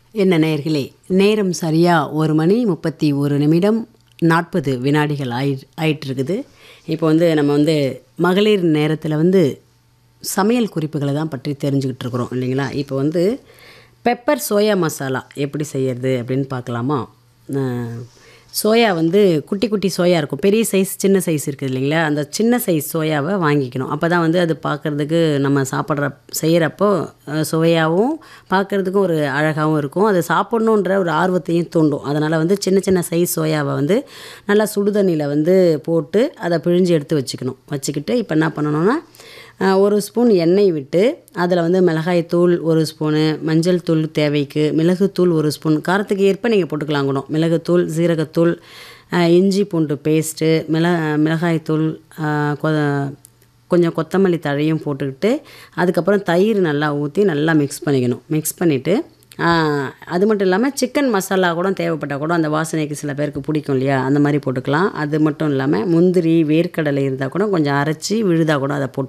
என்ன நேயர்களே நேரம் சரியாக ஒரு மணி முப்பத்தி ஒரு நிமிடம் நாற்பது வினாடிகள் ஆயி ஆயிட்டுருக்குது இப்போ வந்து நம்ம வந்து மகளிர் நேரத்தில் வந்து சமையல் குறிப்புகளை தான் பற்றி தெரிஞ்சுக்கிட்டு இருக்கிறோம் இல்லைங்களா இப்போ வந்து பெப்பர் சோயா மசாலா எப்படி செய்யறது அப்படின்னு பார்க்கலாமா அஹ், சோயா வந்து குட்டி குட்டி சோயா இருக்கும் பெரிய சைஸ் சின்ன சைஸ் இருக்குது இல்லைங்களா அந்த சின்ன சைஸ் சோயாவை வாங்கிக்கணும் அப்போ தான் வந்து அது பார்க்குறதுக்கு நம்ம சாப்பிட்ற செய்கிறப்போ அஹ், சுவையாகவும் பார்க்குறதுக்கும் ஒரு அழகாகவும் இருக்கும் அதை சாப்பிட்ணுன்ற ஒரு ஆர்வத்தையும் தூண்டும் அதனால் வந்து சின்ன சின்ன சைஸ் சோயாவை வந்து நல்லா சுடுதண்ணியில் வந்து போட்டு அதை பிழிஞ்சு எடுத்து வச்சுக்கணும் வச்சுக்கிட்டு இப்போ என்ன பண்ணணும்னா அஹ், ஒரு ஸ்பூன் எண்ணெய் விட்டு அதில் வந்து மிளகாய் தூள் ஒரு ஸ்பூனு மஞ்சள் தூள் தேவைக்கு மிளகுத்தூள் ஒரு ஸ்பூன் காரத்துக்கு ஏற்ப நீங்கள் போட்டுக்கலாம் கூட மிளகுத்தூள் சீரகத்தூள் அஹ், இஞ்சி பூண்டு பேஸ்ட்டு மிள மிளகாய்த்தூள் அஹ், கொ கொஞ்சம் கொத்தமல்லி தழையும் போட்டுக்கிட்டு அதுக்கப்புறம் தயிர் நல்லா ஊற்றி நல்லா மிக்ஸ் பண்ணிக்கணும் மிக்ஸ் பண்ணிவிட்டு அது மட்டும் இல்லாமல் சிக்கன் மசாலா கூட தேவைப்பட்டால் கூட அந்த வாசனைக்கு சில பேருக்கு பிடிக்கும் இல்லையா அந்த மாதிரி போட்டுக்கலாம் அது மட்டும் இல்லாமல் முந்திரி வேர்க்கடலை இருந்தால் கூட கொஞ்சம் அரைச்சி விழுதா கூட அதை போட்டு